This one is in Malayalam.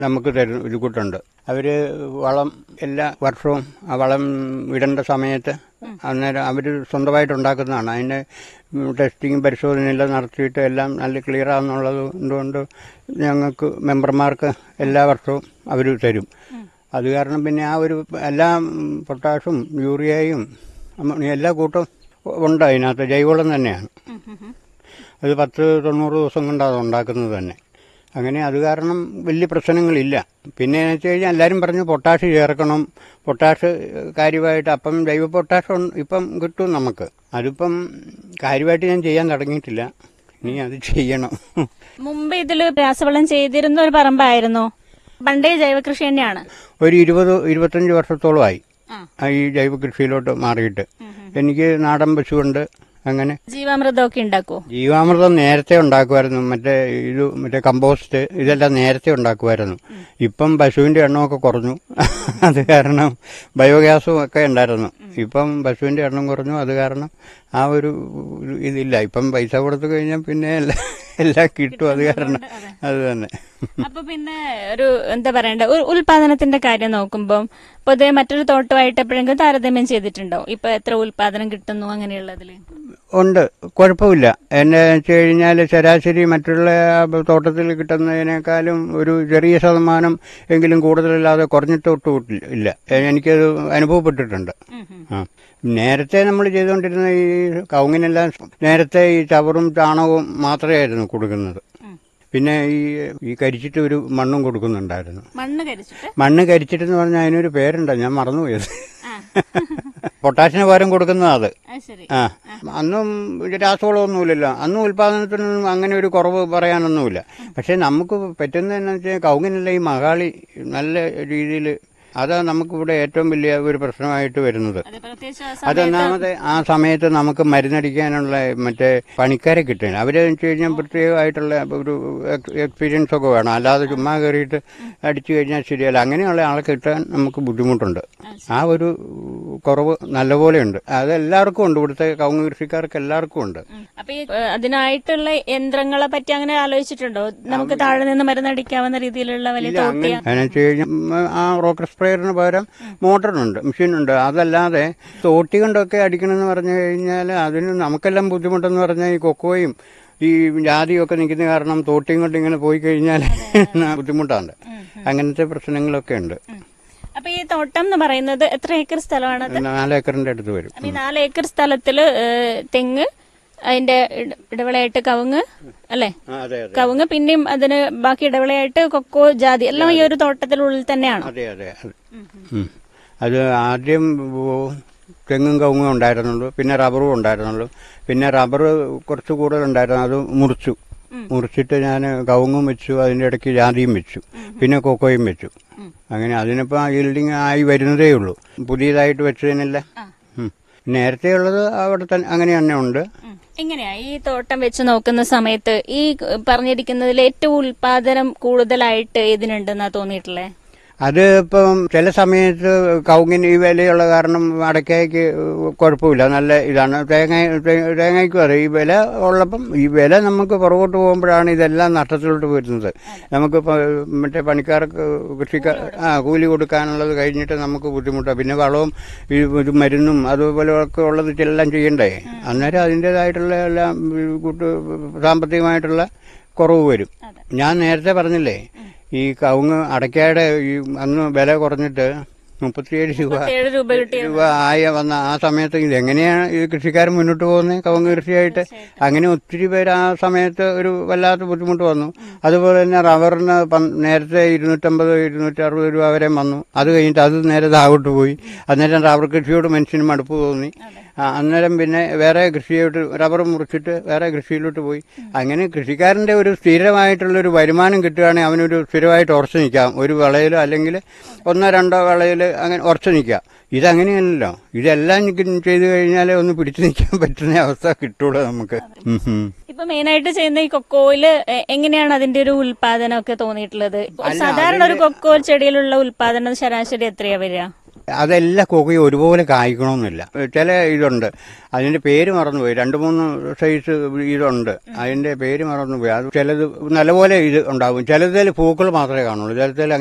നമുക്ക് തരും ഒരു കൂട്ടുണ്ട് അവര് വളം എല്ലാ വർഷവും ആ വളം ഇടേണ്ട സമയത്ത് അന്നേരം അവർ സ്വന്തമായിട്ട് ഉണ്ടാക്കുന്നതാണ് അതിൻ്റെ ടെസ്റ്റിങ് പരിശോധനയെല്ലാം നടത്തിയിട്ട് എല്ലാം നല്ല ക്ലിയർ ആണെന്നുള്ളത് കൊണ്ട് ഞങ്ങൾക്ക് മെമ്പർമാർക്ക് എല്ലാ വർഷവും അവർ തരും അത് കാരണം പിന്നെ ആ ഒരു എല്ലാ പൊട്ടാഷും യൂറിയയും അമ്മോണിയം എല്ലാ കൂട്ടവും ഉണ്ട് അതിനകത്ത് ജൈവവളം തന്നെയാണ് അത് പത്ത് തൊണ്ണൂറ് ദിവസം കൊണ്ടാണ് അത് ഉണ്ടാക്കുന്നത് തന്നെ അങ്ങനെ അത് കാരണം വലിയ പ്രശ്നങ്ങളില്ല പിന്നെ എന്ന് വെച്ച് കഴിഞ്ഞാൽ എല്ലാവരും പറഞ്ഞു പൊട്ടാഷ് ചേർക്കണം പൊട്ടാഷ് കാര്യമായിട്ട് അപ്പം ജൈവ പൊട്ടാഷ് ഉണ്ട്- ഇപ്പം കിട്ടും നമുക്ക് അതിപ്പം കാര്യമായിട്ട് ഞാൻ ചെയ്യാൻ തുടങ്ങിയിട്ടില്ല ഇനി അത് ചെയ്യണം മുമ്പ് ഇതിൽ രാസവളം ചെയ്തിരുന്ന ഒരു പറമ്പായിരുന്നു പണ്ടേ ജൈവകൃഷി തന്നെയാണ് ഒരു ഇരുപത് ഇരുപത്തഞ്ച് വർഷത്തോളമായി ആ. ആ ഈ ജൈവ കൃഷിയിലോട്ട് മാറിയിട്ട് എനിക്ക് നാടൻ പശുവുണ്ട് അങ്ങനെ ജീവാമൃതമൊക്കെ ഉണ്ടാക്കുവോ ജീവാമൃതം നേരത്തെ ഉണ്ടാക്കുമായിരുന്നു മറ്റേ ഇത് മറ്റേ കമ്പോസ്റ്റ് ഇതെല്ലാം നേരത്തെ ഉണ്ടാക്കുമായിരുന്നു ഇപ്പം പശുവിന്റെ എണ്ണമൊക്കെ കുറഞ്ഞു അത് കാരണം ബയോഗ്യാസും ഒക്കെ ഉണ്ടായിരുന്നു ഇപ്പം പശുവിന്റെ എണ്ണം കുറഞ്ഞു അത് കാരണം ആ ഒരു ഒരു ഇതില്ല ഇപ്പം പൈസ കൊടുത്തു കഴിഞ്ഞാൽ പിന്നെ എല്ലാം എല്ലാം കിട്ടും അത് കാരണം അത് തന്നെ അപ്പൊ പിന്നെ ഒരു എന്താ പറയണ്ട ഒരു ഉൽപാദനത്തിന്റെ കാര്യം നോക്കുമ്പോൾ പൊതുവെ മറ്റൊരു തോട്ടമായിട്ട് എപ്പോഴെങ്കിലും താരതമ്യം ചെയ്തിട്ടുണ്ടോ ഇപ്പൊ എത്ര ഉൽപാദനം കിട്ടുന്നു അങ്ങനെയുള്ളതില് ഉണ്ട് കുഴപ്പമില്ല എന്നെ വെച്ച് കഴിഞ്ഞാൽ ശരാശരി മറ്റുള്ള തോട്ടത്തിൽ കിട്ടുന്നതിനേക്കാളും ഒരു ചെറിയ ശതമാനം എങ്കിലും കൂടുതലല്ലാതെ കുറഞ്ഞിട്ടൊട്ടും ഇല്ല എനിക്കത് അനുഭവപ്പെട്ടിട്ടുണ്ട് ആ നേരത്തെ നമ്മൾ ചെയ്തുകൊണ്ടിരുന്ന ഈ കവുങ്ങിനെല്ലാം നേരത്തെ ഈ ചവറും ചാണകവും മാത്രമായിരുന്നു കൊടുക്കുന്നത് പിന്നെ ഈ ഈ കരിച്ചിട്ട് ഒരു മണ്ണും കൊടുക്കുന്നുണ്ടായിരുന്നു മണ്ണ് കരിച്ചിട്ട് മണ്ണ് കരിച്ചിട്ടെന്ന് പറഞ്ഞാൽ അതിനൊരു പേരുണ്ട് ഞാൻ മറന്നുപോയത് ആ. പൊട്ടാഷിന് പകരം കൊടുക്കുന്നതാ അത് അത് ശരി ആ അന്നും രാസവളമൊന്നുമില്ലല്ലോ അന്നും ഉൽപാദനത്തിനൊന്നും അങ്ങനെ ഒരു കുറവ് പറയാനൊന്നുമില്ല പക്ഷെ നമുക്ക് പറ്റുന്നതെന്നു വെച്ചാൽ കൗങ്ങിനല്ല ഈ മഹാളി നല്ല രീതിയിൽ അതാണ് നമുക്കിവിടെ ഏറ്റവും വലിയ ഒരു പ്രശ്നമായിട്ട് വരുന്നത് അത് പ്രത്യേകിച്ച് ആ അതൊന്നാമത് ആ സമയത്ത് നമുക്ക് മരുന്നടിക്കാനുള്ള മറ്റേ പണിക്കാരെ കിട്ടുകയാണ് അവരെ വെച്ച് കഴിഞ്ഞാൽ പ്രത്യേകമായിട്ടുള്ള ഒരു എക്സ്പീരിയൻസ് ഒക്കെ വേണം അല്ലാതെ ചുമ്മാ കയറിയിട്ട് അടിച്ചു കഴിഞ്ഞാൽ ശരിയല്ല അങ്ങനെയുള്ള ആളെ കിട്ടാൻ നമുക്ക് ബുദ്ധിമുട്ടുണ്ട് ആ ഒരു കുറവ് നല്ലപോലെ ഉണ്ട് അത് എല്ലാവർക്കും ഉണ്ട് ഇവിടുത്തെ കവുങ്ങ് കൃഷിക്കാർക്ക് എല്ലാവർക്കും ഉണ്ട് ഉം. അപ്പൊ ഈ ഏഹ്, അതിനായിട്ടുള്ള യന്ത്രങ്ങളെ പറ്റി അങ്ങനെ ആലോചിച്ചിട്ടുണ്ടോ നമുക്ക് താഴെ നിന്ന് മരുന്നടിക്കാവുന്ന രീതിയിലുള്ള വലിയ തോട്ടിയ അതിനെ വെച്ച് കഴിഞ്ഞാൽ ആ റോക്കർ സ്പ്രേയറിന് പകരം മോട്ടറുണ്ട് മെഷീനുണ്ട് അതല്ലാതെ തോട്ടി കൊണ്ടൊക്കെ അടിക്കണമെന്ന് പറഞ്ഞു കഴിഞ്ഞാൽ അതിന് നമുക്കെല്ലാം ബുദ്ധിമുട്ടെന്ന് പറഞ്ഞാൽ ഈ കൊക്കോയും ഈ ജാതിയും ഒക്കെ നിൽക്കുന്ന കാരണം തോട്ടിയും കൊണ്ട് ഇങ്ങനെ പോയി കഴിഞ്ഞാൽ ബുദ്ധിമുട്ടാണ് അങ്ങനത്തെ പ്രശ്നങ്ങളൊക്കെ ഉണ്ട് അപ്പൊ ഈ തോട്ടം എന്ന് പറയുന്നത് എത്ര ഏക്കർ സ്ഥലമാണ് നാല് ഏക്കറിന്റെ അടുത്ത് വരും അപ്പൊ ഈ നാല് ഏക്കർ സ്ഥലത്തില് ഏഹ്, തെങ്ങ് അതിന്റെ ഇട- ഇടവിളയായിട്ട് കവുങ്ങ് അല്ലെ അതെ അതെ കവുങ്ങ് പിന്നെയും അതിന് ബാക്കി ഇടവിളയായിട്ട് കൊക്കോ ജാതി എല്ലാം ഈ ഒരു തോട്ടത്തിനുള്ളിൽ തന്നെയാണ് അതെ അതെ അതെ ഉം. അത് ആദ്യം ഓ- തെങ്ങും കവുങ്ങും ഉണ്ടായിരുന്നുള്ളൂ പിന്നെ റബ്ബറും ഉണ്ടായിരുന്നുള്ളൂ പിന്നെ റബ്ബർ കുറച്ച് കൂടുതൽ ഉണ്ടായിരുന്നു അത് മുറിച്ചു മുറിച്ചിട്ട് ഞാൻ കവുങ്ങും വെച്ചു അതിൻ്റെ ഇടയ്ക്ക് ജാതിയും വെച്ചു പിന്നെ കൊക്കോയും വെച്ചു അങ്ങനെ അതിനിപ്പോൾ ഈൽഡിങ് ആയി വരുന്നതേ ഉള്ളൂ പുതിയതായിട്ട് വെച്ചതിനല്ല ഉം. നേരത്തെ ഉള്ളത് അവിടെ തന്നെ അങ്ങനെ തന്നെ ഉണ്ട് ഉം. എങ്ങനെയാ ഈ തോട്ടം വെച്ച് നോക്കുന്ന സമയത്ത് ഈ പറഞ്ഞിരിക്കുന്നതിൽ ഏറ്റവും ഉൽപാദനം കൂടുതലായിട്ട് ഇതിനുണ്ടെന്നാ തോന്നിയിട്ടില്ലേ അത് ഇപ്പം ചില സമയത്ത് കവുങ്ങിന് ഈ വിലയുള്ള കാരണം അടയ്ക്കയ്ക്ക് കുഴപ്പമില്ല നല്ല ഇതാണ് തേങ്ങ തേ- തേങ്ങയ്ക്കും അതെ ഈ വില ഉള്ളപ്പം ഈ വില നമുക്ക് പുറകോട്ട് പോകുമ്പോഴാണ് ഇതെല്ലാം നഷ്ടത്തിലോട്ട് വരുന്നത് നമുക്കിപ്പോൾ മറ്റേ പണിക്കാർക്ക് കൃഷിക്കാർ ആ കൂലി കൊടുക്കാനുള്ളത് കഴിഞ്ഞിട്ട് നമുക്ക് ബുദ്ധിമുട്ടാണ് പിന്നെ വളവും ഈ ഇത് മരുന്നും അതുപോലെ ഒക്കെ ഉള്ളത് എല്ലാം ചെയ്യണ്ടേ അന്നേരം അതിൻ്റെതായിട്ടുള്ള എല്ലാം ഈ കൂട്ട് സാമ്പത്തികമായിട്ടുള്ള കുറവ് വരും ഞാൻ നേരത്തെ പറഞ്ഞില്ലേ ഈ കവുങ്ങ് അടയ്ക്കയുടെ ഈ അന്ന് വില കുറഞ്ഞിട്ട് മുപ്പത്തിയേഴ് രൂപ ഏഴ് രൂപ കിട്ടിയ രൂപ ആയ വന്ന ആ സമയത്ത് ഇത് എങ്ങനെയാണ് ഈ കൃഷിക്കാരൻ മുന്നോട്ട് പോകുന്നത് കവുങ്ങ് കൃഷിയായിട്ട് അങ്ങനെ ഒത്തിരി പേര് ആ സമയത്ത് ഒരു വല്ലാത്ത ബുദ്ധിമുട്ട് വന്നു അതുപോലെ തന്നെ റബ്ബറിന് പൻ- നേരത്തെ ഇരുന്നൂറ്റമ്പത് ഇരുന്നൂറ്റി അറുപത് രൂപ വരെ വന്നു അത് കഴിഞ്ഞിട്ട് അത് നേരെ താഴോട്ട് പോയി അന്നേരം റബ്ബർ കൃഷിയോട് മനുഷ്യന് മടുപ്പ് തോന്നി ആ, അന്നേരം പിന്നെ വേറെ കൃഷിയോട്ട് റബ്ബർ മുറിച്ചിട്ട് വേറെ കൃഷിയിലോട്ട് പോയി അങ്ങനെ കൃഷിക്കാരന്റെ ഒരു സ്ഥിരമായിട്ടുള്ള ഒരു വരുമാനം കിട്ടുകയാണെങ്കിൽ അവനൊരു സ്ഥിരമായിട്ട് ഉറച്ചു നിൽക്കാം ഒരു വിളയിൽ അല്ലെങ്കിൽ ഒന്നോ രണ്ടോ വിളയിൽ അങ്ങനെ ഉറച്ചു നിൽക്കാം ഇതങ്ങനെയല്ലല്ലോ ഇതെല്ലാം നിക്ക് ചെയ്തു കഴിഞ്ഞാലേ ഒന്ന് പിടിച്ചു നിൽക്കാൻ പറ്റുന്ന അവസ്ഥ കിട്ടുള്ളൂ നമുക്ക് ഉം ഉം. ഇപ്പൊ മെയിനായിട്ട് ചെയ്യുന്ന ഈ കൊക്കോയില് എ- എങ്ങനെയാണ് അതിന്റെ ഒരു ഉൽപാദനം ഒക്കെ തോന്നിയിട്ടുള്ളത് സാധാരണ ഒരു കൊക്കോ ചെടിയിലുള്ള ഉൽപാദനം ശരാശരി എത്രയാ വരിക അതെല്ലാ കൊക്കയും ഒരുപോലെ കായ്ക്കണമെന്നില്ല ചില ഇതുണ്ട് അതിന്റെ പേര് മറന്നുപോയി രണ്ട് മൂന്ന് സൈസ് ഇതുണ്ട് അതിന്റെ പേര് മറന്നുപോയി അത് ചിലത് നല്ലപോലെ ഇത് ഉണ്ടാവും ചിലതിൽ പൂക്കൾ മാത്രമേ കാണുള്ളൂ ചിലതിൽ